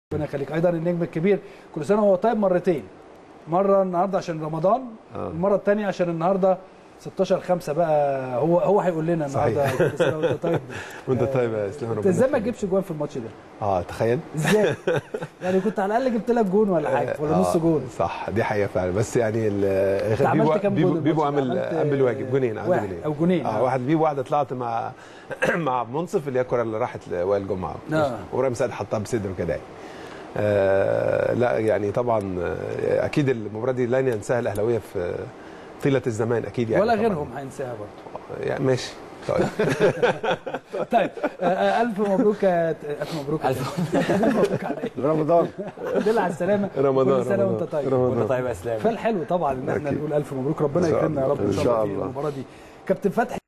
ربنا يخليك ايضا النجم الكبير كل سنه وهو طيب مرتين مره النهارده عشان رمضان آه. المره الثانيه عشان النهارده 16 5 بقى هو هو هيقول لنا النهارده صحيح. كل سنه وانت طيب وانت طيب يا اسلام انت ربنا ازاي ما يخليك. تجيبش جوان في الماتش ده؟ اه تخيل ازاي؟ يعني كنت على الاقل جبت لك جون ولا حاجه ولا نص آه، جون صح دي حقيقه فعلا بس يعني ال- عملت بيبو كام بيبو, جول بيبو الماتش ده؟ عامل عملت، قام بالواجب جونين عنده واحد جونين أو جونين، آه. اه واحد بيبو واحده طلعت مع مع منصف اللي هي الكره اللي راحت لوائل جمعه آه. ورام سعد حطها بصدره كده يعني. آه لا يعني طبعا آه، اكيد المباراه دي لن ينساها الاهلاويه في طيله الزمان اكيد يعني ولا طبعاً. غيرهم هينساها برضه يعني ماشي طيب طيب آه، آه، الف مبروك يا- الف مبروك يا- الف مبروك عليك رمضان الحمد لله على السلامه رمضان، كل سنه رمضان. وانت طيب رمضان. وانت طيب يا اسلام فالحلو طبعا ان احنا أكيد. نقول الف مبروك ربنا إن شاء يكرمنا يا رب الله. ان إن شاء الله شاء في الله. المباراه دي كابتن فتحي